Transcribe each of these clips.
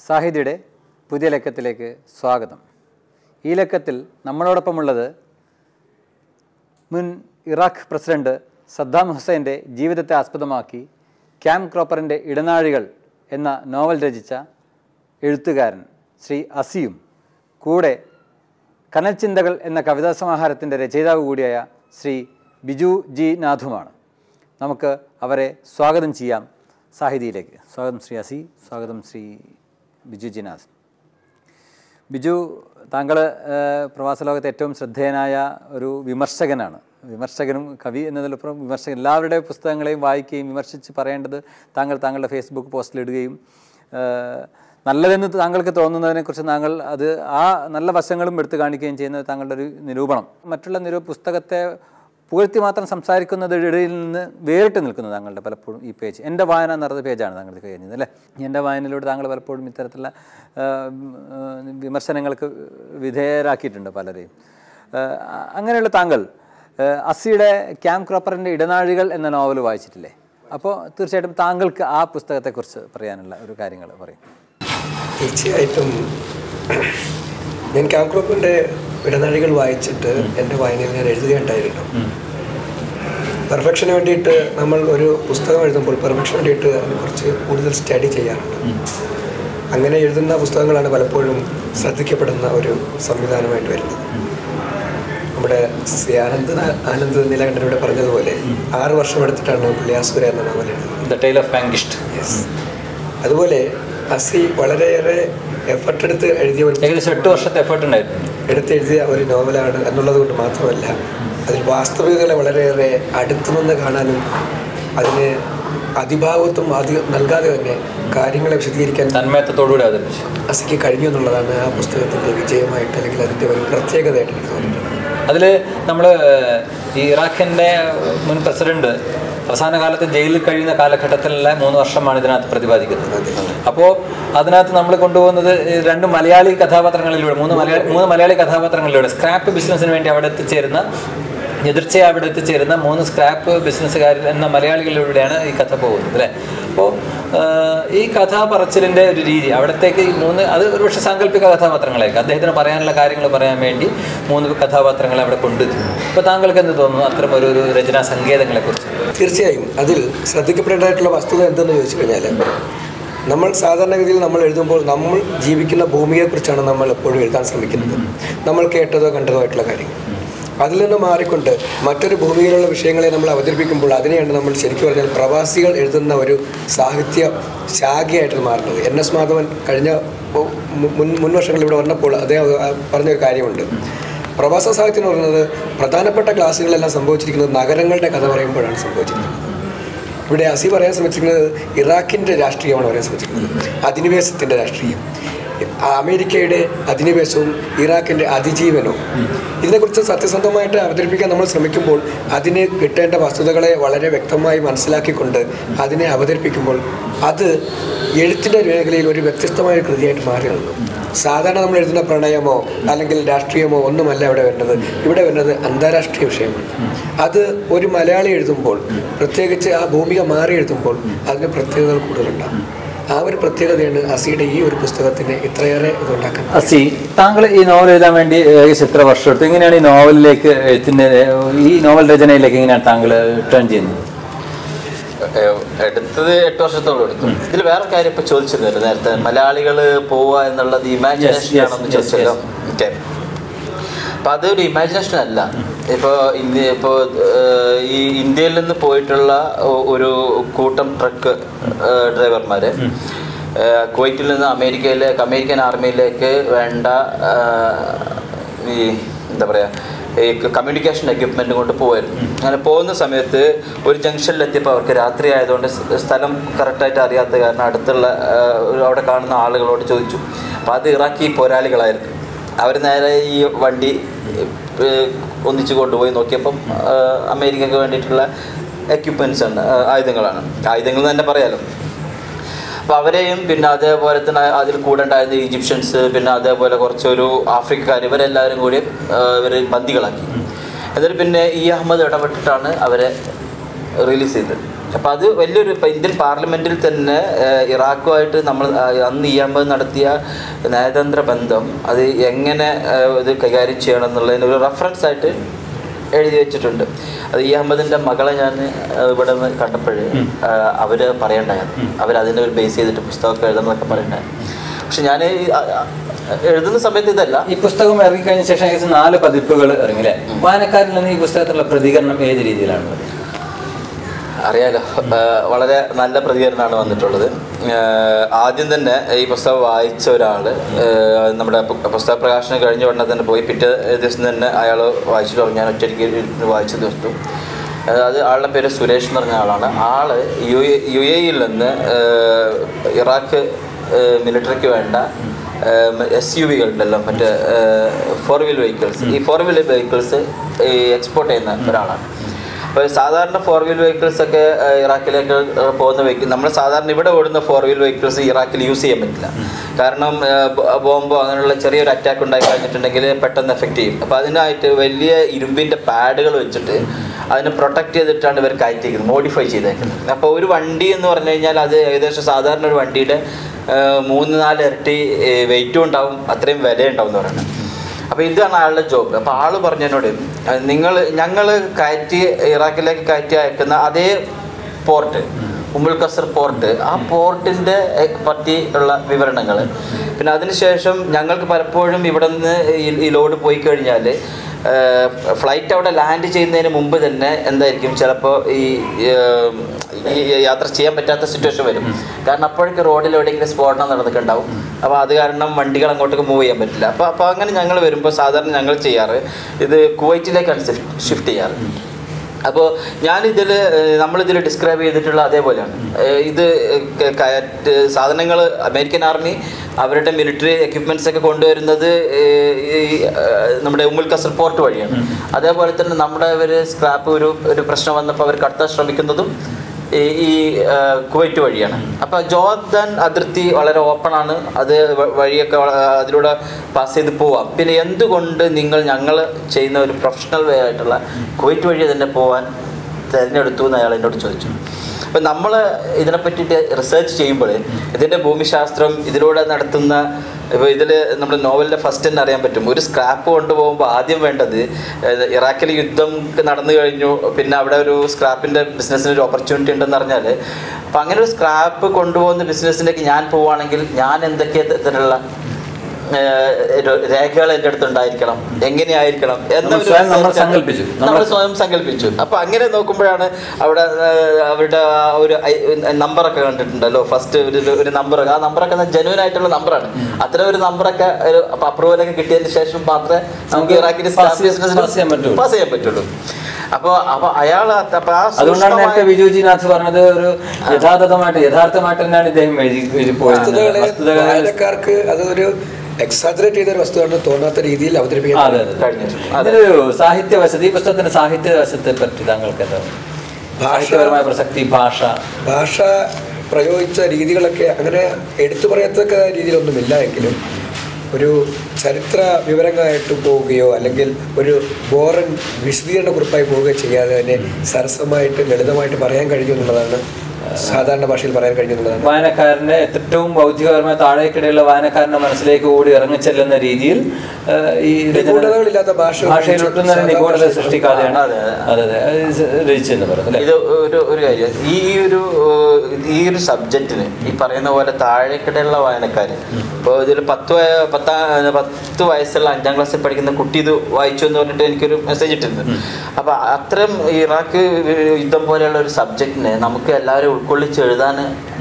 സാഹിതിയുടെ പുതിയ ലക്കത്തിലേക്ക് സ്വാഗതം ഈ ലക്കത്തിൽ നമ്മളോടൊപ്പമുള്ളത് മുൻ ഇറാഖ് പ്രസിഡന്റ് സദ്ദാം ഹുസൈൻ്റെ ജീവിതത്തെ ആസ്പദമാക്കി ക്യാം ക്രോപ്പറിൻ്റെ ഇടനാഴികൾ എന്ന നോവൽ രചിച്ച എഴുത്തുകാരൻ ശ്രീ അസിയും കൂടെ കനൽ ചിന്തകൾ എന്ന കവിതാ സമാഹാരത്തിൻ്റെ രചയിതാവ് കൂടിയായ ശ്രീ ബിജു ജി നാഥുമാണ് നമുക്ക് അവരെ സ്വാഗതം ചെയ്യാം സാഹിതിയിലേക്ക് സ്വാഗതം ശ്രീ അസി സ്വാഗതം ശ്രീ ബിജു ജി നാഥ് ബിജു താങ്കൾ പ്രവാസ ലോകത്തെ ഏറ്റവും ശ്രദ്ധേയനായ ഒരു വിമർശകനാണ് വിമർശകനും കവി എന്നതിലപ്പുറം വിമർശകൻ എല്ലാവരുടെ പുസ്തകങ്ങളെയും വായിക്കുകയും വിമർശിച്ച് പറയേണ്ടത് താങ്കൾ താങ്കളുടെ ഫേസ്ബുക്ക് പോസ്റ്റിലിടുകയും ഏഹ്, നല്ലതെന്ന് താങ്കൾക്ക് തോന്നുന്നതിനെക്കുറിച്ച് താങ്കൾ അത് ആ നല്ല വശങ്ങളും എടുത്തു കാണിക്കുകയും ചെയ്യുന്നത് താങ്കളുടെ ഒരു നിരൂപണം മറ്റുള്ള നിരൂ പുസ്തകത്തെ പുകഴ്ത്തി മാത്രം സംസാരിക്കുന്നത് ഇടയിൽ നിന്ന് വേറിട്ട് നിൽക്കുന്നത് താങ്കളുടെ പലപ്പോഴും ഈ പേജ് എൻ്റെ വായന എന്ന് പറയുന്ന പേജാണ് താങ്കൾക്ക് കഴിഞ്ഞത് അല്ലേ എൻ്റെ വായനയിലൂടെ താങ്കൾ പലപ്പോഴും ഇത്തരത്തിലുള്ള ആ, ആ, വിമർശനങ്ങൾക്ക് വിധേയരാക്കിയിട്ടുണ്ട് പലരെയും ആ, അങ്ങനെയുള്ള താങ്കൾ ആ, അസിയുടെ ക്യാം ക്രോപ്പറിൻ്റെ ഇടനാഴികൾ എന്ന നോവൽ വായിച്ചിട്ടില്ലേ അപ്പോൾ തീർച്ചയായിട്ടും താങ്കൾക്ക് ആ പുസ്തകത്തെക്കുറിച്ച് പറയാനുള്ള ഒരു കാര്യങ്ങൾ പറയും തീർച്ചയായിട്ടും ഞാൻ ക്യാംക്രോപ്പിൻ്റെ ഇടനാഴികൾ വായിച്ചിട്ട് എൻ്റെ വായനയിൽ ഞാൻ എഴുതുകയുണ്ടായിരുന്നു പെർഫെക്ഷന് വേണ്ടിയിട്ട് നമ്മൾ ഒരു പുസ്തകം എഴുതുമ്പോൾ പെർഫെക്ഷന് വേണ്ടിയിട്ട് അതിനെക്കുറിച്ച് കൂടുതൽ സ്റ്റഡി ചെയ്യാറുണ്ട് അങ്ങനെ എഴുതുന്ന പുസ്തകങ്ങളാണ് പലപ്പോഴും ശ്രദ്ധിക്കപ്പെടുന്ന ഒരു സംവിധാനമായിട്ട് വരുന്നത് നമ്മുടെ ശ്രീ ആനന്ദ് നാ- ആനന്ദ് നീലകണ്ഠനോട് പറഞ്ഞതുപോലെ ആറ് വർഷം എടുത്തിട്ടാണ് പുള്ളിയാസുര എന്ന നോവൽ എഴുതുന്നത് ദ ടൈൽ ഓഫ് പാങ്കിസ്റ്റ് യെസ് അതുപോലെ അസി വളരെയേറെ എഫർട്ട് എടുത്ത് എഴുതിയ ഒരു ഏകദേശം എട്ട് വർഷത്തെ എഫേർട്ട് ഉണ്ടായിരുന്നു എടുത്തെഴുതിയ ഒരു നോവലാണ് എന്നുള്ളത് കൊണ്ട് മാത്രമല്ല അതിൽ വാസ്തവികതകളെ വളരെയേറെ അടുത്തു നിന്ന് കാണാനും അതിന് അതിഭാവത്വം അധികം നൽകാതെ തന്നെ കാര്യങ്ങളെ വിശദീകരിക്കാൻ തന്മയത്വത്തോടുകൂടി അവതരിപ്പിച്ചു അസിക്ക് കഴിഞ്ഞു എന്നുള്ളതാണ് ആ പുസ്തകത്തിൻ്റെ വിജയമായിട്ട് അല്ലെങ്കിൽ അതിൻ്റെ ഒരു പ്രത്യേകതയായിട്ട് എനിക്ക് തോന്നിയിട്ടുള്ളത് അതിൽ നമ്മൾ ഈ ഇറാഖിൻ്റെ മുൻ പ്രസിഡന്റ് അവസാന കാലത്ത് ജയിലിൽ കഴിയുന്ന കാലഘട്ടത്തിലുള്ള മൂന്ന് വർഷമാണ് ഇതിനകത്ത് പ്രതിപാദിക്കുന്നത് അപ്പോൾ അതിനകത്ത് നമ്മൾ കൊണ്ടുപോകുന്നത് ഈ രണ്ട് മലയാളി കഥാപാത്രങ്ങളിലൂടെ മൂന്ന് മലയാളി മൂന്ന് മലയാളി കഥാപാത്രങ്ങളിലൂടെ സ്ക്രാപ്പ് ബിസിനസ്സിന് വേണ്ടി അവിടെ എത്തിച്ചേരുന്ന എതിർച്ചയെ അവിടെ എത്തിച്ചേരുന്ന മൂന്ന് സ്ക്രാപ്പ് ബിസിനസ്സുകാരിൽ എന്ന മലയാളികളിലൂടെയാണ് ഈ കഥ പോകുന്നത് അല്ലേ അപ്പോൾ ഈ കഥാ പറച്ചിലിൻ്റെ ഒരു രീതി അവിടത്തേക്ക് ഈ മൂന്ന് അത് ഒരുപക്ഷെ സാങ്കല്പിക കഥാപാത്രങ്ങളായിരിക്കും അദ്ദേഹത്തിന് പറയാനുള്ള കാര്യങ്ങൾ പറയാൻ വേണ്ടി മൂന്ന് കഥാപാത്രങ്ങളെ അവിടെ കൊണ്ടുവരും അപ്പോൾ താങ്കൾക്ക് എന്ത് തോന്നുന്നു അത്തരം ഒരു ഒരു രചനാ സങ്കേതങ്ങളെക്കുറിച്ച് തീർച്ചയായും അതിൽ ശ്രദ്ധിക്കപ്പെടേണ്ടതായിട്ടുള്ള വസ്തുത എന്തെന്ന് ചോദിച്ചു കഴിഞ്ഞാൽ നമ്മൾ സാധാരണഗതിയിൽ നമ്മൾ എഴുതുമ്പോൾ നമ്മൾ ജീവിക്കുന്ന ഭൂമിയെക്കുറിച്ചാണ് നമ്മൾ എപ്പോഴും എഴുതാൻ ശ്രമിക്കുന്നത് നമ്മൾ കേട്ടതോ കണ്ടതോ ആയിട്ടുള്ള കാര്യങ്ങൾ അതിൽ നിന്ന് മാറിക്കൊണ്ട് മറ്റൊരു ഭൂമിയിലുള്ള വിഷയങ്ങളെ നമ്മൾ അവതരിപ്പിക്കുമ്പോൾ അതിനെയാണ് നമ്മൾ ശരിക്കും പറഞ്ഞാൽ പ്രവാസികൾ എഴുതുന്ന ഒരു സാഹിത്യ ശാഖയായിട്ട് മാറുന്നത് എൻ എസ് മാധവൻ കഴിഞ്ഞ ഒ- മു- മുൻ മുൻ വർഷങ്ങളിൽ ഇവിടെ വന്നപ്പോൾ അദ്ദേഹം ആ പറഞ്ഞൊരു കാര്യമുണ്ട് പ്രവാസ സാഹിത്യം എന്ന് പറയുന്നത് പ്രധാനപ്പെട്ട ക്ലാസ്സുകളെല്ലാം സംഭവിച്ചിരിക്കുന്നത് നഗരങ്ങളുടെ കഥ പറയുമ്പോഴാണ് സംഭവിച്ചിരിക്കുന്നത് ഇവിടെ അസി പറയാൻ ശ്രമിച്ചിരിക്കുന്നത് ഇറാഖിൻ്റെ രാഷ്ട്രീയമാണ് പറയാൻ ശ്രമിച്ചിരിക്കുന്നത് അധിനിവേശത്തിൻ്റെ രാഷ്ട്രീയം അമേരിക്കയുടെ അധിനിവേശവും ഇറാഖിൻ്റെ അതിജീവനവും ഇതിനെക്കുറിച്ച് സത്യസന്ധമായിട്ട് അവതരിപ്പിക്കാൻ നമ്മൾ ശ്രമിക്കുമ്പോൾ അതിന് കിട്ടേണ്ട വസ്തുതകളെ വളരെ വ്യക്തമായി മനസ്സിലാക്കിക്കൊണ്ട് അതിനെ അവതരിപ്പിക്കുമ്പോൾ അത് എഴുത്തിൻ്റെ മേഖലയിൽ ഒരു വ്യത്യസ്തമായ ഒരു കൃതിയായിട്ട് മാറി നിന്നു സാധാരണ നമ്മൾ എഴുതുന്ന പ്രണയമോ അല്ലെങ്കിൽ രാഷ്ട്രീയമോ ഒന്നുമല്ല ഇവിടെ വരുന്നത് ഇവിടെ വരുന്നത് അന്താരാഷ്ട്രീയ വിഷയമാണ് അത് ഒരു മലയാളി എഴുതുമ്പോൾ പ്രത്യേകിച്ച് ആ ഭൂമിക മാറി എഴുതുമ്പോൾ അതിന് പ്രത്യേകതകൾ കൂടുതലുണ്ടാകും ആ ഒരു പ്രത്യേകതയാണ് അസിയുടെ ഈ ഒരു പുസ്തകത്തിന് ഇത്രയേറെ ഇതുണ്ടാക്കാൻ അസി താങ്കൾ ഈ നോവൽ എഴുതാൻ വേണ്ടി ഏകദേശം എത്ര വർഷം എടുത്തു എങ്ങനെയാണ് ഈ നോവലിലേക്ക് എഴുത്തിൻ്റെ ഈ നോവൽ രചനയിലേക്ക് എങ്ങനെയാണ് താങ്കൾ ടേൺ ചെയ്യുന്നത് ഏഹ് എടുത്തത് എട്ട് വർഷത്തോളം എടുത്തു ഇതിൽ വേറെ കാര്യം ഇപ്പൊ ചോദിച്ചിരുന്നല്ലോ നേരത്തെ മലയാളികൾ പോവുക എന്നുള്ളത് ഇമാജിനേഷൻ yes, ആണെന്ന് yes, ചോദിച്ചല്ലോ ഓക്കെ അപ്പൊ അതൊരു ഇമാജിനേഷൻ അല്ല ഇപ്പോൾ ഇന്ത്യ ഇപ്പോൾ ഈ ഇന്ത്യയിൽ നിന്ന് പോയിട്ടുള്ള ഒ- ഒരു കൂട്ടം ട്രക്ക് ഡ്രൈവർമാര് ഏഹ് കുവൈറ്റിൽ നിന്ന് അമേരിക്കയിലേക്ക് അമേരിക്കൻ ആർമിയിലേക്ക് വേണ്ട ഏഹ്, ഈ എന്താ പറയുക ഈ കമ്മ്യൂണിക്കേഷൻ എക്യുപ്മെൻ്റ് കൊണ്ട് പോവായിരുന്നു അങ്ങനെ പോകുന്ന സമയത്ത് ഒരു ജംഗ്ഷനിലെത്തിയപ്പോൾ അവർക്ക് രാത്രി ആയതുകൊണ്ട് സ് സ്ഥലം കറക്റ്റായിട്ട് അറിയാത്ത കാരണം അടുത്തുള്ള ആ, ഒരു അവിടെ കാണുന്ന ആളുകളോട് ചോദിച്ചു അപ്പോൾ അത് ഇറാഖി പോരാളികളായിരുന്നു അവർ നേരെ ഈ വണ്ടി ഏ, ഒന്നിച്ച് കൊണ്ടുപോയി നോക്കിയപ്പം ആ, അമേരിക്കക്ക് വേണ്ടിയിട്ടുള്ള എക്യുപ്മെൻറ്റ്സ് ആണ് ആ, ആയുധങ്ങളാണ് ആയുധങ്ങൾ എന്ന് തന്നെ പറയാലോ അപ്പോൾ അവരെയും പിന്നെ അതേപോലെ തന്നെ അതിൽ കൂടെ ഉണ്ടായിരുന്ന ഈജിപ്ഷ്യൻസ് പിന്നെ അതേപോലെ കുറച്ചൊരു ആഫ്രിക്കക്കാർ ഇവരെല്ലാവരും കൂടി ഇവർ ബന്ദികളാക്കി എന്നിട്ട് പിന്നെ ഈ അഹമ്മദ് ഇടപെട്ടിട്ടാണ് അവരെ റിലീസ് ചെയ്തത് അപ്പോൾ അത് വലിയൊരു ഇപ്പം ഇന്ത്യൻ പാർലമെൻറ്റിൽ തന്നെ ഏഹ്, ഇറാഖുമായിട്ട് നമ്മൾ ആ, അന്ന് ഈ അഹമ്മദ് നടത്തിയ നയതന്ത്ര ബന്ധം അത് എങ്ങനെ ഏഹ്, ഇത് കൈകാര്യം ചെയ്യണം എന്നുള്ളതിന് ഒരു റെഫറൻസ് ആയിട്ട് എഴുതി വെച്ചിട്ടുണ്ട് അത് ഈ അഹമ്മദിൻ്റെ മകളെ ഞാൻ ഏഹ്, ഇവിടെ നിന്ന് കണ്ടപ്പോൾ അവർ പറയണ്ടായിരുന്നു അവരതിനെ ഒരു ബേസ് ചെയ്തിട്ട് പുസ്തകമൊക്കെ എഴുതണമെന്നൊക്കെ പറയണ്ടായിരുന്നു പക്ഷെ ഞാൻ എഴുതുന്ന സമയത്ത് ഇതല്ല ഈ പുസ്തകം ഇറങ്ങിക്കഴിഞ്ഞ ശേഷം ഏകദേശം നാല് പതിപ്പുകൾ ഇറങ്ങില്ലേ വായനക്കാരിൽ നിന്ന് ഈ പുസ്തകത്തിലുള്ള പ്രതികരണം ഏത് രീതിയിലാണ് അറിയാലോ ഏഹ് വളരെ നല്ല പ്രതികരണമാണ് വന്നിട്ടുള്ളത് ഏഹ് ആദ്യം തന്നെ ഈ പുസ്തകം വായിച്ച ഒരാൾ നമ്മുടെ പു- പുസ്തക പ്രകാശനം കഴിഞ്ഞ ഉടനെ തന്നെ പോയി പിറ്റേ ദിവസം തന്നെ അയാൾ വായിച്ചിട്ട് പറഞ്ഞു ഞാൻ ഒറ്റയ്ക്ക് ഇരുന്ന് വായിച്ചു തീർത്തു ഏഹ് അത് ആളുടെ പേര് സുരേഷ് എന്ന് പറഞ്ഞ ആളാണ് ആള് യു എ യു എയിൽ നിന്ന് ഏഹ് ഇറാഖ് മിലിറ്ററിക്ക് വേണ്ട എസ് യു വികളുണ്ടല്ലോ മറ്റേ ഫോർ വീൽ വെഹിക്കിൾസ് ഈ ഫോർ വീൽ വെഹിക്കിൾസ് എക്സ്പോർട്ട് ചെയ്യുന്ന ഒരാളാണ് അപ്പോൾ സാധാരണ ഫോർ വീൽ വെഹിക്കിൾസ് ഒക്കെ ഏഹ്, ഇറാഖിലേക്ക് ഏഹ്, പോകുന്ന വെഹിക്കിൾ നമ്മൾ സാധാരണ ഇവിടെ ഓടുന്ന ഫോർ വീൽ വെഹിക്കിൾസ് ഇറാഖിൽ യൂസ് ചെയ്യാൻ പറ്റില്ല കാരണം ഏഹ്, ബ- ബോംബോ അങ്ങനെയുള്ള ചെറിയൊരു അറ്റാക്ക് ഉണ്ടായി കഴിഞ്ഞിട്ടുണ്ടെങ്കിൽ പെട്ടെന്ന് എഫക്റ്റ് ചെയ്യും അപ്പോൾ അതിനായിട്ട് വലിയ ഇരുമ്പിൻ്റെ പാഡുകൾ വെച്ചിട്ട് അതിനെ പ്രൊട്ടക്ട് ചെയ്തിട്ടാണ് ഇവർ കയറ്റിയിരിക്കുന്നത് മോഡിഫൈ ചെയ്തേക്കുന്നത് അപ്പോൾ ഒരു വണ്ടി എന്ന് പറഞ്ഞു കഴിഞ്ഞാൽ അത് ഏകദേശം സാധാരണ ഒരു വണ്ടിയുടെ ഏഹ്, മൂന്ന് നാല് ഇരട്ടി വെയിറ്റും ഉണ്ടാവും അത്രയും വില ഉണ്ടാവും എന്ന് പറയുന്നത് അപ്പോൾ ഇതാണ് ആളുടെ ജോബ് അപ്പോൾ ആള് പറഞ്ഞതിനോട് നിങ്ങൾ ഞങ്ങൾ കയറ്റി ഇറാഖിലേക്ക് കയറ്റി അയക്കുന്ന അതേ പോർട്ട് ഉമ്മുൽ ഖസർ പോർട്ട് ആ പോർട്ടിൻ്റെ പറ്റി ഉള്ള വിവരണങ്ങൾ പിന്നെ അതിനുശേഷം ഞങ്ങൾക്ക് പലപ്പോഴും ഇവിടെ നിന്ന് ഈ- ഈ ലോഡ് പോയി കഴിഞ്ഞാൽ ഫ്ലൈറ്റ് അവിടെ ലാൻഡ് ചെയ്യുന്നതിന് മുമ്പ് തന്നെ എന്തായിരിക്കും ചിലപ്പോൾ ഈ ഏഹ്, ഈ യാത്ര ചെയ്യാൻ പറ്റാത്ത സിറ്റുവേഷൻ വരും കാരണം അപ്പോഴേക്ക് റോഡിൽ എവിടെയെങ്കിലും സ്ഫോടനം നടന്നിട്ടുണ്ടാവും അപ്പോൾ അത് കാരണം വണ്ടികൾ അങ്ങോട്ടേക്ക് മൂവ് ചെയ്യാൻ പറ്റില്ല അപ്പോൾ അപ്പോൾ അങ്ങനെ ഞങ്ങൾ വരുമ്പോൾ സാധാരണ ഞങ്ങൾ ചെയ്യാറ് ഇത് കുവൈറ്റിലേക്കാണ് ഷിഫ്റ്റ് ഷിഫ്റ്റ് ചെയ്യാറ് അപ്പോൾ ഞാനിതിൽ നമ്മളിതിൽ ഡിസ്ക്രൈബ് ചെയ്തിട്ടുള്ള അതേപോലെയാണ് ഏഹ് ഇത് ക- കയറ്റ് സാധനങ്ങൾ അമേരിക്കൻ ആർമി അവരുടെ മിലിറ്ററി എക്യുപ്മെൻറ്റ്സ് ഒക്കെ കൊണ്ടുവരുന്നത് ഏഹ് ഈ ഏഹ് നമ്മുടെ ഉമ്മുൽ കസർ പോർട്ട് വഴിയാണ് അതേപോലെ തന്നെ നമ്മുടെ ഒരു സ്ക്രാപ്പ് ഒരു ഒരു പ്രശ്നം വന്നപ്പോൾ അവർ കടത്താൻ ശ്രമിക്കുന്നതും ഈ ഈ ഏഹ് കുവൈറ്റ് വഴിയാണ് അപ്പോൾ ജോർദാൻ അതിർത്തി വളരെ ഓപ്പണാണ് അത് വ- വഴിയൊക്കെ വള- അതിലൂടെ പാസ് ചെയ്ത് പോവാം പിന്നെ എന്തുകൊണ്ട് നിങ്ങൾ ഞങ്ങൾ ചെയ്യുന്ന ഒരു പ്രൊഫഷണൽ വേ ആയിട്ടുള്ള കുവൈറ്റ് വഴി തന്നെ പോകാൻ തിരഞ്ഞെടുത്തു എന്ന് അയാൾ എന്നോട് ചോദിച്ചു അപ്പം നമ്മൾ ഇതിനെ പറ്റിയിട്ട് റിസർച്ച് ചെയ്യുമ്പോൾ ഇതിൻ്റെ ഭൂമിശാസ്ത്രം ഇതിലൂടെ നടത്തുന്ന ഇപ്പോൾ ഇതിൽ നമ്മുടെ നോവലിൻ്റെ ഫസ്റ്റ് തന്നെ അറിയാൻ പറ്റും ഒരു സ്ക്രാപ്പ് കൊണ്ടുപോകുമ്പോൾ ആദ്യം വേണ്ടത് ഏത് ഇറാഖിൽ യുദ്ധം നടന്നു കഴിഞ്ഞു പിന്നെ അവിടെ ഒരു സ്ക്രാപ്പിൻ്റെ ബിസിനസ്സിന് ഒരു ഓപ്പർച്യൂണിറ്റി ഉണ്ടെന്ന് പറഞ്ഞാൽ അപ്പം അങ്ങനെ ഒരു സ്ക്രാപ്പ് കൊണ്ടുപോകുന്ന ബിസിനസ്സിലേക്ക് ഞാൻ പോവുകയാണെങ്കിൽ ഞാൻ എന്തൊക്കെ തരത്തിലുള്ള ഏഹ്, ഒരു രേഖകൾ എൻ്റെ അടുത്ത് ഉണ്ടായിരിക്കണം എങ്ങനെയായിരിക്കണം എന്ന നമ്മൾ ഒരു സ്വയം നമ്മൾ research ആണ് സങ്കല്പിച്ചു. നമ്മൾ നമ്മൾ സ്വയം സങ്കല്പിച്ചു അപ്പൊ അങ്ങനെ നോക്കുമ്പോഴാണ് അവിടെ ഏഹ്, അവരുടെ ആ ഒരു നമ്പറൊക്കെ കണ്ടിട്ടുണ്ടല്ലോ ഫസ്റ്റ് ഒരു ഒരു നമ്പർ ആ നമ്പറൊക്കെ ജനുവൻ ആയിട്ടുള്ള നമ്പറാണ് അത്ര ഒരു നമ്പറൊക്കെ ഒരു അപ്രൂവലൊക്കെ കിട്ടിയതിന് ശേഷം മാത്രമേ നമുക്ക് നമുക്ക് ഇറാഖിന്റെ pass ചെയ്യാൻ- pass ചെയ്യാൻ പറ്റുള്ളൂ. പാസ് ചെയ്യാൻ പറ്റുള്ളൂ അപ്പോൾ അപ്പോൾ അയാൾ അപ്പൊ ആ അതുകൊണ്ടാണ് നേരത്തെ സൂക്ഷ്മമായ- വിജുജിനാഥ് പറഞ്ഞത് ഒരു യഥാർത്ഥമായിട്ട് യഥാർത്ഥമായിട്ട് തന്നെയാണ് ഇദ്ദേഹം എഴുതി എഴുതി പോയത് വസ്തുതകളെ വസ്തുതകളെ വായനക്കാർക്ക് അതൊരു എക്സാജറേറ്റ് ചെയ്ത ഒരു വസ്തുവാണെന്ന് തോന്നാത്ത രീതിയിൽ അവതരിപ്പിക്കാൻ അതെ അതെ കഴിഞ്ഞിട്ടുണ്ട് അതെ ഇതിലൊരു സാഹിത്യ വശത്ത് ഈ പുസ്തകത്തിന്റെ സാഹിത്യ വശത്തെ പറ്റി താങ്കൾക്ക് എന്താ സാഹിത്യപരമായ പ്രസക്തി ഭാഷ ഭാഷ പ്രയോഗിച്ച രീതികളൊക്കെ അങ്ങനെ എടുത്തു പറയത്തക്ക രീതിയിലൊന്നുമില്ല എങ്കിലും ഒരു ചരിത്ര വിവരങ്ങളായിട്ട് പോവുകയോ അല്ലെങ്കിൽ ഒരു ബോറൻ വിശദീകരണ കുറിപ്പായി പോവുകയോ ചെയ്യാതെ തന്നെ സരസമായിട്ട് ലളിതമായിട്ട് പറയാൻ കഴിഞ്ഞു എന്നുള്ളതാണ് സാധാരണ ഭാഷയിൽ പറയാൻ കഴിഞ്ഞു എന്നുള്ളതാണ് വായനക്കാരന്റെ ഏറ്റവും ബൗദ്ധികപരമായ താഴേക്കിടെയുള്ള വായനക്കാരന്റെ മനസ്സിലേക്ക് ഓടി ഇറങ്ങിച്ചെല്ലുന്ന രീതിയിൽ ആ, ഈ രചന- നിഗൂഢതകളില്ലാത്ത ഭാഷ ഭാഷയിലൊട്ടുന്ന സാധാ നിഗൂഢത ഭാഷ- സൃഷ്ടിക്കാതെയാണ് അതെ, അതെ അതെ അത് രചിച്ചെന്ന് പറയുന്നത് അല്ലേ ഇത് ഒരു ഒരു കാര്യം ഈ ഒരു ഏഹ്, ഈ ഒരു സബ്ജക്റ്റിന് ഈ പറയുന്ന പോലെ താഴേക്കിടെയുള്ള വായനക്കാർ ഇപ്പോൾ ഇതിൽ പത്ത് വയ- പത്താ പത്ത് വയസ്സുള്ള അഞ്ചാം ക്ലാസ്സിൽ പഠിക്കുന്ന കുട്ടി ഇത് വായിച്ചു എന്ന് പറഞ്ഞിട്ട് എനിക്കൊരു മെസ്സേജ് ഇട്ടിരുന്നു അപ്പോൾ അത്തരം ഇറാഖ് യുദ്ധം പോലെയുള്ള ഒരു സബ്ജക്റ്റിനെ നമുക്ക് എല്ലാവരും ഉൾക്കൊള്ളിച്ച് എഴുതാൻ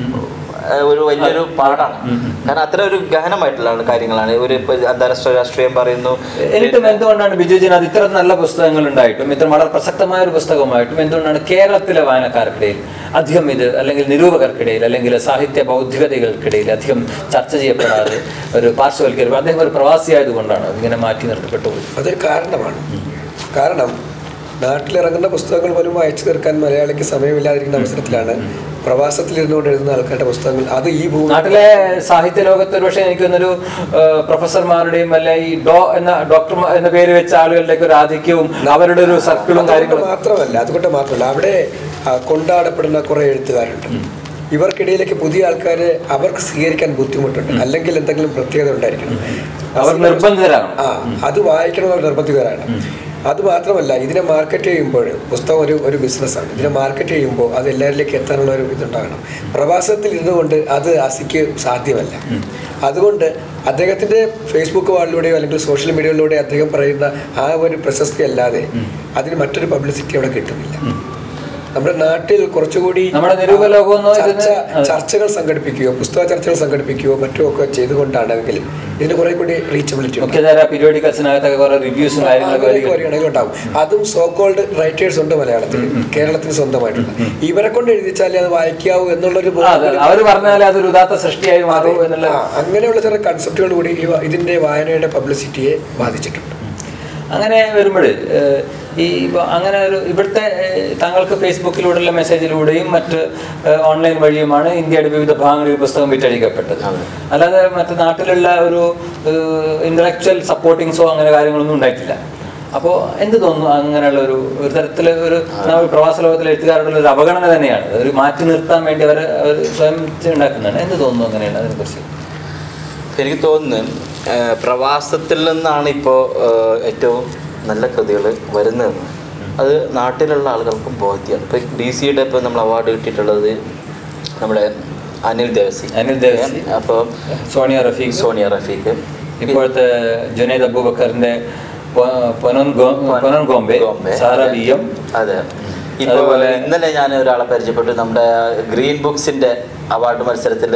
ഏഹ്, ഒരു വലിയൊരു പാടാണ് കാരണം അത്ര ഒരു ഗഹനമായിട്ടുള്ള കാര്യങ്ങളാണ് ഒരു ഇപ്പൊ അന്താരാഷ്ട്ര രാഷ്ട്രീയം പറയുന്നു എന്നിട്ടും എന്തുകൊണ്ടാണ് ബിജുജിന് അത് ഇത്ര നല്ല പുസ്തകങ്ങൾ ഉണ്ടായിട്ടും ഇത്ര വളരെ പ്രസക്തമായ ഒരു പുസ്തകമായിട്ടും എന്തുകൊണ്ടാണ് കേരളത്തിലെ വായനക്കാർക്കിടയിൽ അധികം ഇത് അല്ലെങ്കിൽ നിരൂപകർക്കിടയിൽ അല്ലെങ്കിൽ സാഹിത്യ ബൗദ്ധികതകൾക്കിടയിൽ അധികം ചർച്ച ചെയ്യപ്പെടാതെ ഒരു പാർശ്വവൽക്കരിക്കും അദ്ദേഹം ഒരു പ്രവാസിയായതുകൊണ്ടാണ് ഇങ്ങനെ മാറ്റി നിർത്തപ്പെട്ടു പോയി അതൊരു കാരണമാണ് കാരണം നാട്ടിലിറങ്ങുന്ന പുസ്തകങ്ങൾ പോലും വായിച്ചു തീർക്കാൻ മലയാളിക്ക് സമയമില്ലാതിരിക്കുന്ന അവസരത്തിലാണ് പ്രവാസത്തിലിരുന്നുകൊണ്ട് എഴുതുന്ന ആൾക്കാരുടെ പുസ്തകങ്ങൾ അത് ഈ ഭൂമി നാട്ടിലെ സാഹിത്യ ലോകത്ത് ഒരു പക്ഷേ എനിക്ക് തോന്നുന്നൊരു ഏഹ്, പ്രൊഫസർമാരുടെയും അല്ലെ ഈ ഡോ എന്ന ഡോക്ടർ എന്ന പേര് വെച്ച ആളുകളുടെയൊക്കെ ഒരു ആധിക്യവും അവരുടെ ഒരു സർക്കിളും അതുകൊണ്ട് കാര്യങ്ങളും മാത്രമല്ല അതുകൊണ്ട് മാത്രമല്ല അവിടെ ആ, കൊണ്ടാടപ്പെടുന്ന കുറേ എഴുത്തുകാരുണ്ട് ഇവർക്കിടയിലേക്ക് പുതിയ ആൾക്കാരെ അവർക്ക് സ്വീകരിക്കാൻ ബുദ്ധിമുട്ടുണ്ട് അല്ലെങ്കിൽ എന്തെങ്കിലും പ്രത്യേകത ഉണ്ടായിരിക്കണം അവർ നിർബന്ധിതരാകണം ആ അത് വായിക്കണമെന്നുള്ള നിർബന്ധിതരാണ് അത് മാത്രമല്ല ഇതിനെ മാർക്കറ്റ് ചെയ്യുമ്പോൾ പുസ്തകം ഒരു ഒരു ബിസിനസ്സാണ് ഇതിനെ മാർക്കറ്റ് ചെയ്യുമ്പോൾ അത് എല്ലാവരിലേക്ക് എത്താനുള്ള ഒരു ഇതുണ്ടാകണം പ്രവാസത്തിൽ ഇരുന്നുകൊണ്ട് അത് അസിക്ക് സാധ്യമല്ല അതുകൊണ്ട് അദ്ദേഹത്തിൻ്റെ ഫേസ്ബുക്ക് വാളിലൂടെയോ അല്ലെങ്കിൽ സോഷ്യൽ മീഡിയയിലൂടെ അദ്ദേഹം പറയുന്ന ആ ഒരു പ്രശസ്തി അല്ലാതെ അതിന് മറ്റൊരു പബ്ലിസിറ്റി അവിടെ കിട്ടുന്നില്ല നമ്മുടെ നാട്ടിൽ കുറച്ചുകൂടി നമ്മുടെ നിരൂപക ലോകമെന്നോ ഇതിന് ചർച്ച ചർച്ചകൾ സംഘടിപ്പിക്കുകയോ പുസ്തക ചർച്ചകൾ സംഘടിപ്പിക്കുകയോ മറ്റോ ഒക്കെ ചെയ്തുകൊണ്ടാണെങ്കിൽ ഇതിന് കുറെ കൂടി റീച്ചബിലിറ്റി ഉണ്ട് മുഖ്യധാര പീരിയോഡിക്കൽസിനകത്തൊക്കെ കുറെ റിവ്യൂസും കാര്യങ്ങളൊക്കെ അങ്ങനെയൊക്കെ വരികയും വരികയാണെങ്കിൽ ഉണ്ടാവും അതും സോ കോൾഡ് റൈറ്റേഴ്സ് ഉണ്ട് മലയാളത്തിൽ കേരളത്തിന് സ്വന്തമായിട്ടുള്ള ഇവരെ കൊണ്ട് എഴുതിച്ചാലേ അത് വായിക്കാവൂ എന്നുള്ളൊരു ആ, അതെ അവർ പറഞ്ഞാൽ അതൊരു ഉദാത്ത സൃഷ്ടിയായി മാറൂ എന്നുള്ള ആ, അങ്ങനെയുള്ള ചില കൺസെപ്റ്റുകൾ കൂടി ഈ വ- ഇതിന്റെ വായനയുടെ പബ്ലിസിറ്റിയെ ബാധിച്ചിട്ടുണ്ട് അങ്ങനെ വരുമ്പോൾ ഈ ഇപ്പൊ അങ്ങനെ ഒരു ഇവിടുത്തെ ഏഹ്, താങ്കൾക്ക് ഫേസ്ബുക്കിലൂടെയുള്ള മെസ്സേജിലൂടെയും മറ്റ് ഏഹ്, ഓൺലൈൻ വഴിയുമാണ് ഇന്ത്യയുടെ വിവിധ ഭാഗങ്ങളിൽ ഈ പുസ്തകം വിറ്റഴിക്കപ്പെട്ടത് അല്ലാതെ മറ്റ് നാട്ടിലുള്ള ഒരു ഇന്റലക്ച്വൽ സപ്പോർട്ടിങ്സോ അങ്ങനെ കാര്യങ്ങളൊന്നും ഉണ്ടായിട്ടില്ല അപ്പോൾ എന്ത് തോന്നുന്നു അങ്ങനെയുള്ള ഒരു ഒരു തരത്തിൽ ഒരു നമ്മൾ പ്രവാസ ലോകത്തിലെ എഴുത്തുകാരുടെ ഒരു അവഗണന തന്നെയാണ് ഒരു മാറ്റി നിർത്താൻ വേണ്ടി അവർ അവർ സ്വയം ഉണ്ടാക്കുന്നതാണ് എന്ത് തോന്നുന്നു അങ്ങനെയാണ് അതിനെക്കുറിച്ച് എനിക്ക് തോന്നുന്നു ഏഹ്, പ്രവാസത്തിൽ നിന്നാണ് ഇപ്പോൾ ഏറ്റവും നല്ല കൃതികൾ വരുന്നതെന്ന് അത് നാട്ടിലുള്ള ആളുകൾക്കും ബോധ്യമാണ് ഇപ്പോൾ ഡി സിയുടെ ഇപ്പോൾ നമ്മൾ അവാർഡ് കിട്ടിയിട്ടുള്ളത് നമ്മുടെ അനിൽ ദേവസി അനിൽ ദേവസി. അപ്പോൾ സോണിയ റഫീഖ് സോണിയ റഫീഖ് ഇപ്പോഴത്തെ ജുനൈദ് അബൂബക്കറിന്റെ പൊ- പൊനോൻ ഗോ- പൊനോൻ ഗോംബെ ഗോംബെ. സാറ ബി എം അതെ ഇപ്പോൾ അതുപോലെ- ഇന്നലെ ഞാൻ ഒരാളെ പരിചയപ്പെട്ടു നമ്മുടെ ഗ്രീൻ ബുക്സിന്റെ അവാർഡ് മത്സരത്തിൽ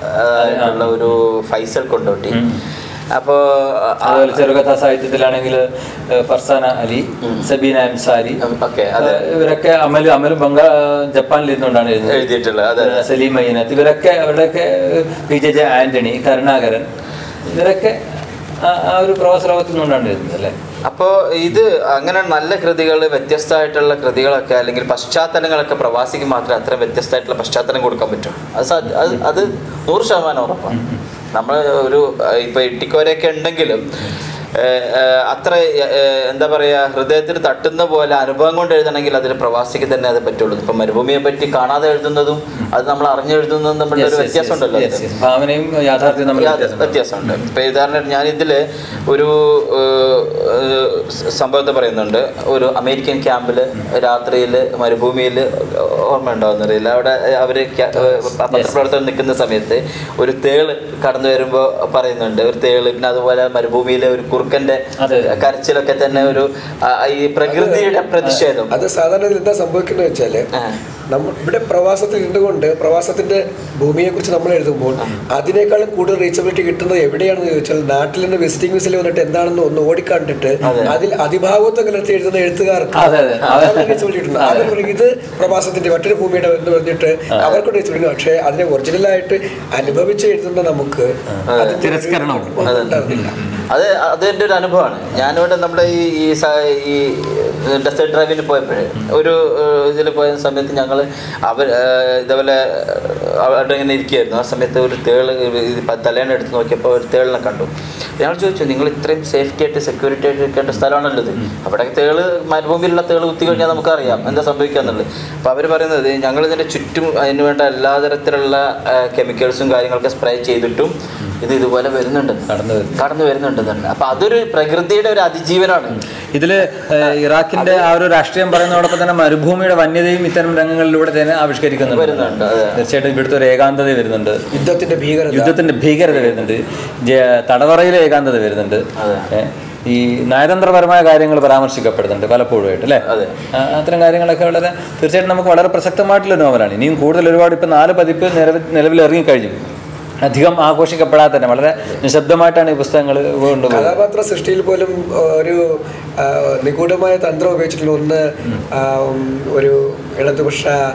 ഉള്ള ഒരു ഫൈസൽ കൊണ്ടോട്ടി അപ്പോൾ അതുപോലെ ചെറുകഥാ സാഹിത്യത്തിലാണെങ്കിൽ ഫർസാന അലി സബീന അൻസാരി ഓക്കെ അതെ ഏഹ് ഇവരൊക്കെ അമൽ അമൽ ബംഗാ ജപ്പാനിൽ ഇരുന്നുകൊണ്ടാണ് എഴുതുന്നത് എഴുതിയിട്ടുള്ളത് അതെ ഏഹ് സലീം അയ്യനത്ത് ഇവരൊക്കെ അവരുടെയൊക്കെ P J J Antony Karunakaran ഇവരൊക്കെ ആ- ആ ഒരു പ്രവാസ ലോകത്തിൽ നിന്നുകൊണ്ടാണ് എഴുതുന്നത് അല്ലേ അപ്പോൾ ഇത് അങ്ങനെ നല്ല കൃതികൾ വ്യത്യസ്തമായിട്ടുള്ള കൃതികളൊക്കെ അല്ലെങ്കിൽ പശ്ചാത്തലങ്ങളൊക്കെ പ്രവാസിക്ക് മാത്രമേ അത്ര വ്യത്യസ്തമായിട്ടുള്ള പശ്ചാത്തലം കൊടുക്കാൻ പറ്റും അത് സാധ്യ- അത് അത് നൂറ് ശതമാനം ഉറപ്പാണ് നമ്മൾ ഒരു ഇപ്പോൾ ഇട്ടിക്കോരൊക്കെ ഉണ്ടെങ്കിലും ഏഹ്, ഏഹ്, അത്ര ഏഹ്, എന്താ പറയുക ഹൃദയത്തിൽ തട്ടുന്ന പോലെ അനുഭവം കൊണ്ട് എഴുതണമെങ്കിൽ അതിൽ പ്രവാസിക്ക് തന്നെ അത് പറ്റുള്ളൂ ഇപ്പം മരുഭൂമിയെ പറ്റി കാണാതെ എഴുതുന്നതും അത് നമ്മൾ അറിഞ്ഞെഴുതുന്നതും തമ്മിലുള്ള ഒരു Yes, yes, yes, വ്യത്യാസം ഉണ്ടല്ലോ yes, yes. ഭാവനയും യാഥാർത്ഥ്യവും തമ്മിൽ യാ- വ്യത്യാസമുണ്ട്. വ്യത്യാസമുണ്ട് ഇപ്പൊ ഉദാഹരണം ഞാൻ ഇതിൽ ഒരു ഏഹ്, ഏഹ്, സംഭവത്തെ പറയുന്നുണ്ട് ഒരു അമേരിക്കൻ ക്യാമ്പിൽ രാത്രിയിൽ മരുഭൂമിയിൽ ഓർമ്മ ഉണ്ടാവുന്നറിയില്ല അവിടെ അവർ പത്രപ്രവർത്തകർ നിൽക്കുന്ന സമയത്ത് ഒരു തേള് കടന്നു വരുമ്പോൾ പറയുന്നുണ്ട് ഒരു തേള് പിന്നെ അതുപോലെ മരുഭൂമിയിലെ ഒരു കുറുക്കന്റെ അതെ. കരച്ചിലൊക്കെ തന്നെ ഒരു ആ, ഈ പ്രകൃതിയുടെ പ്രതിഷേധം അത് സാധാരണ ഇതിൽ എന്താ സംഭവിക്കുന്നത് വെച്ചാല് ആ. നമ്മൾ ഇവിടെ പ്രവാസത്തിൽ ഇരുന്നുകൊണ്ട് പ്രവാസത്തിന്റെ ഭൂമിയെ കുറിച്ച് നമ്മൾ എഴുതുമ്പോൾ അതിനേക്കാളും കൂടുതൽ റീച്ചബിലിറ്റി കിട്ടുന്നത് എവിടെയാണെന്ന് ചോദിച്ചാൽ നാട്ടിൽ നിന്ന് വിസിറ്റിംഗ് വിസിൽ വന്നിട്ട് എന്താണെന്ന് ഒന്ന് ഓടിക്കണ്ടിട്ട് അതിൽ അതിഭാവത്വം കലർത്തി എഴുതുന്ന എഴുത്തുകാർക്ക് അതെ, അതെ. അതാണ് reachability കിട്ടുന്നത്. അവർ പറയും, ഇത് പ്രവാസത്തിന്റെ മറ്റൊരു ഭൂമിയുടെ എന്ന് പറഞ്ഞിട്ട് അവർക്ക് റീച്ചബിലിറ്റി പക്ഷേ അതിനെ ഒറിജിനലായിട്ട് അനുഭവിച്ച് എഴുതുന്ന നമുക്ക് അതിന്റെ ഒരു തിരസ്കരണവും. ഉണ്ടാകുന്നില്ല അത് അതെൻ്റെ ഒരു അനുഭവമാണ് ഞാനിവിടെ നമ്മുടെ ഈ ഈ സ- ഈ ഡെസേർട്ട് ഡ്രൈവിൽ പോയപ്പോഴേ ഒരു ഇതിൽ പോയ സമയത്ത് ഞങ്ങൾ അവർ ഏഹ്, ഇതേപോലെ ഏഹ്, അവിടെ ഇങ്ങനെ ഇരിക്കുകയായിരുന്നു ആ സമയത്ത് ഒരു തേള് ഇത് പ- തലേന്ന് എടുത്ത് നോക്കിയപ്പോൾ ഒരു തേളിനെ കണ്ടു ഞങ്ങൾ ചോദിച്ചു നിങ്ങൾ ഇത്രയും സേഫ്റ്റി ആയിട്ട് സെക്യൂരിറ്റി ആയിട്ട് ഇരിക്കേണ്ട സ്ഥലമാണല്ലോ ഇത് അവിടെ തേള് മരുഭൂമിയിലുള്ള തേള് കുത്തി കഴിഞ്ഞാൽ നമുക്കറിയാം എന്താ സംഭവിക്കുക എന്നുള്ളത് അപ്പോൾ അവർ പറയുന്നത് ഞങ്ങൾ ഇതിൻ്റെ ചുറ്റും അതിന് വേണ്ട എല്ലാ തരത്തിലുള്ള കെമിക്കൽസും കാര്യങ്ങളൊക്കെ സ്പ്രേ ചെയ്തിട്ടും ഇത് ഇതുപോലെ വരുന്നുണ്ട് കടന്നു വരുന്നു. കടന്നു വരുന്നുണ്ട് തന്നെ അപ്പൊ അതൊരു പ്രകൃതിയുടെ ഒരു അതിജീവനാണ് ഇതില് ഏഹ്, ഇറാഖിന്റെ ആ ഒരു രാഷ്ട്രീയം പറയുന്നതോടൊപ്പം തന്നെ മരുഭൂമിയുടെ വന്യതയും ഇത്തരം രംഗങ്ങളിലൂടെ തന്നെ ആവിഷ്കരിക്കുന്നുണ്ട് വരുന്നുണ്ട്, അതെ. തീർച്ചയായിട്ടും ഇവിടുത്തെ ഒരു ഏകാന്തത വരുന്നുണ്ട് യുദ്ധത്തിന്റെ ഭീകരത യുദ്ധത്തിന്റെ ഭീകരത വരുന്നുണ്ട് ജ- തടവറയിലെ ഏകാന്തത വരുന്നുണ്ട് അതെ. ഏ, ഈ നയതന്ത്രപരമായ കാര്യങ്ങൾ പരാമർശിക്കപ്പെടുന്നുണ്ട് പലപ്പോഴുമായിട്ട് അല്ലേ അതെ. ആ, അത്തരം കാര്യങ്ങളൊക്കെ വളരെ തീർച്ചയായിട്ടും നമുക്ക് വളരെ പ്രസക്തമായിട്ടുള്ള നോവലാണ് ഇനിയും കൂടുതൽ ഒരുപാട് ഇപ്പം നാല് പതിപ്പ് നിലവിൽ നിലവിൽ ഇറങ്ങിക്കഴിഞ്ഞു അധികം ആഘോഷിക്കപ്പെടാതെ തന്നെ വളരെ നിശബ്ദമായിട്ടാണ് ഈ പുസ്തകങ്ങൾ കൊണ്ടുപോകുന്നത് കഥാപാത്ര സൃഷ്ടിയിൽ പോലും ഒരു ആ, നിഗൂഢമായ തന്ത്രം ഉപയോഗിച്ചിട്ടുള്ള ഒന്ന് ആ, ഒരു ഇടതുപക്ഷ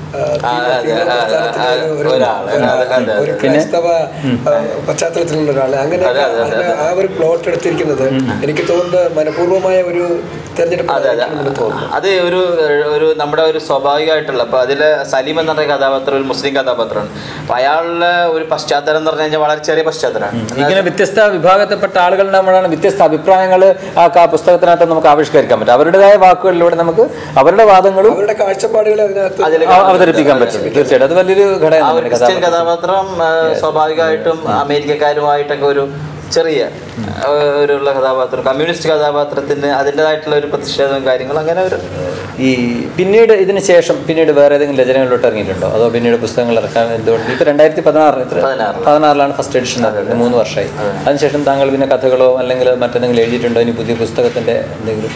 ആ, ആ, തീവ്ര- അതെ, തീവ്ര അതെ, പ്രസ്ഥാനത്തിലെ അതെ, ഒരു- ഒരാള്, ഒരാള്, അതെ, അതെ, ഒരു അതെ. ക്രൈസ്തവ ആ, പശ്ചാത്തലത്തിലുള്ള ഒരാൾ അങ്ങനെ അതെ, അതെ, അതെ, അങ്ങനെ ആ ഒരു പ്ലോട്ട് എടുത്തിരിക്കുന്നത് എനിക്ക് തോന്നുന്നത് മനഃപൂർവ്വമായ ഒരു തെരഞ്ഞെടുപ്പ് അതെ അതെ ആയിരിക്കുമെന്ന് തോന്നുന്നു അത് ഒരു ഒരു നമ്മുടെ ഒരു സ്വാഭാവികമായിട്ടുള്ള അപ്പൊ അതില് സലീം എന്ന് പറഞ്ഞ കഥാപാത്രം ഒരു മുസ്ലിം കഥാപാത്രമാണ് അപ്പൊ അയാളുടെ ഒരു പശ്ചാത്തലം എന്ന് പറഞ്ഞു കഴിഞ്ഞാൽ വളരെ ചെറിയ പശ്ചാത്തലമാണ് ഇങ്ങനെ വ്യത്യസ്ത വിഭാഗത്തിൽപ്പെട്ട ആളുകൾ ഉണ്ടാകുമ്പോഴാണ് വ്യത്യസ്ത അഭിപ്രായങ്ങൾ ആ ക- പുസ്തകത്തിനകത്ത് നമുക്ക് ആവിഷ്കരിക്കാൻ പറ്റും അവരുടേതായ വാക്കുകളിലൂടെ നമുക്ക് അവരുടെ വാദങ്ങളും അവരുടെ കാഴ്ചപ്പാടുകളെ അതിനകത്ത് അതില് ആ- അവതരിപ്പിക്കാൻ പറ്റും തീർച്ചയായിട്ടും അത് വലിയൊരു ആ ഘടകം ഒരു തന്നെയാണ് ക്രിസ്ത്യൻ കഥാപാത്രം. കഥാപാത്രം ആ, സ്വാഭാവികമായിട്ടും അമേരിക്കക്കാരുമായിട്ടൊക്കെ ഒരു ചെറിയ ആ, ഒരു ഉള്ള കഥാപാത്രം കമ്മ്യൂണിസ്റ്റ് കഥാപാത്രത്തിന് അതിൻ്റെതായിട്ടുള്ള ഒരു പ്രതിഷേധവും കാര്യങ്ങളും അങ്ങനെ ഒരു ഈ പിന്നീട് ഇതിന് ശേഷം പിന്നീട് വേറെ ഏതെങ്കിലും രചനകളിലോട്ട് ഇറങ്ങിയിട്ടുണ്ടോ അതോ പിന്നീട് പുസ്തകങ്ങൾ ഇറക്കാൻ എന്തുകൊണ്ട് ഇപ്പൊ രണ്ടായിരത്തി പതിനാറ് പതിനാറിൽ. പതിനാറിലാണ് ഫസ്റ്റ് എഡിഷൻ നടന്നത് മൂന്ന് വർഷമായി അതിനുശേഷം താങ്കൾ പിന്നെ കഥകളോ അല്ലെങ്കിൽ മറ്റെന്തെങ്കിലും എഴുതിയിട്ടുണ്ടോ ഇനി പുതിയ പുസ്തകത്തിന്റെ എന്തെങ്കിലും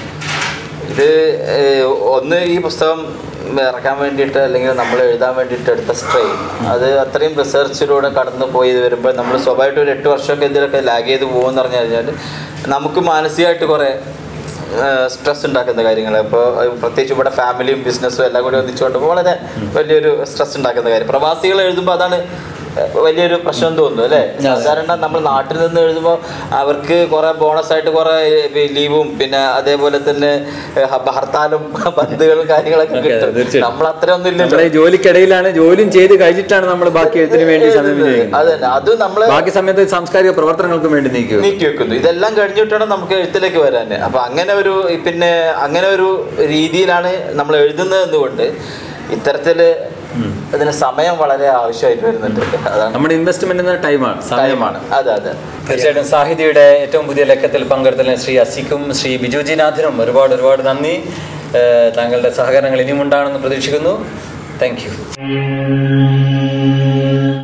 ഇത് ഏഹ്, ഒന്ന് ഈ പുസ്തകം ഇറക്കാൻ വേണ്ടിയിട്ട് അല്ലെങ്കിൽ നമ്മൾ എഴുതാൻ വേണ്ടിയിട്ട് എടുത്ത സ്ട്രെയിൻ അത് അത്രയും റിസർച്ചിലൂടെ കടന്നു പോയി വരുമ്പോൾ നമ്മൾ സ്വാഭാവികമായിട്ട് ഒരു എട്ട് വർഷമൊക്കെ എന്തെങ്കിലുമൊക്കെ ലാഗ് ചെയ്ത് പോകുമെന്ന് പറഞ്ഞു കഴിഞ്ഞാൽ നമുക്ക് മാനസികമായിട്ട് കുറേ സ്ട്രെസ് ഉണ്ടാക്കുന്ന കാര്യങ്ങൾ ഇപ്പോൾ പ്രത്യേകിച്ച് ഇവിടെ ഫാമിലിയും ബിസിനസ്സും എല്ലാം കൂടി ഒന്നിച്ചുകൊണ്ട് വളരെ വലിയൊരു സ്ട്രെസ് ഉണ്ടാക്കുന്ന കാര്യം പ്രവാസികൾ എഴുതുമ്പോൾ അതാണ് ഏഹ്, വലിയൊരു പ്രശ്നം തോന്നുന്നു അല്ലേ സാധാരണ നമ്മൾ നാട്ടിൽ നിന്ന് എഴുതുമ്പോൾ അവർക്ക് കുറെ ബോണസ് ആയിട്ട് കുറെ ലീവും പിന്നെ അതേപോലെ തന്നെ ഏഹ്, ഹ- ഹർത്താലും ബന്ധുകളും കാര്യങ്ങളൊക്കെ ഓക്കേ, കിട്ടും തീർച്ചയായും. നമ്മൾ അത്രയൊന്നും ഇല്ലല്ലോ നമ്മുടെ ഈ ജോലിക്കിടയിലാണ് ജോലിയും ചെയ്ത് കഴിച്ചിട്ടാണ് നമ്മൾ ബാക്കി എഴുത്തിന് വേണ്ടി സമയം അത് വിനിയോഗിക്കുന്നത് തന്നെ അത് നമ്മൾ ബാക്കി സമയത്ത് സാംസ്കാരിക പ്രവർത്തനങ്ങൾക്കും വേണ്ടി നീക്കുക നീക്കി വെക്കുന്നു ഇതെല്ലാം കഴിഞ്ഞിട്ടാണ് നമുക്ക് എഴുത്തിലേക്ക് വരാൻ അപ്പൊ അങ്ങനെ ഒരു പിന്നെ അങ്ങനെ ഒരു രീതിയിലാണ് നമ്മൾ എഴുതുന്നത് എന്നുകൊണ്ട് ഇത്തരത്തില് അതിന് സമയം വളരെ ആവശ്യമായിട്ട് വരുന്നുണ്ട് അതാണ് നമ്മുടെ ഇൻവെസ്റ്റ്മെന്റ് എന്ന ടൈമാണ് സമയമാണ് അതെ അതെ തീർച്ചയായിട്ടും സാഹിതിയുടെ ഏറ്റവും പുതിയ ലക്കത്തിൽ പങ്കെടുത്തതിന് ശ്രീ അസിക്കും ശ്രീ ബിജുജിനാഥിനും ഒരുപാട് ഒരുപാട് നന്ദി ഏഹ് താങ്കളുടെ സഹകരണങ്ങൾ ഇനിയും ഉണ്ടാകണമെന്ന് പ്രതീക്ഷിക്കുന്നു താങ്ക് യു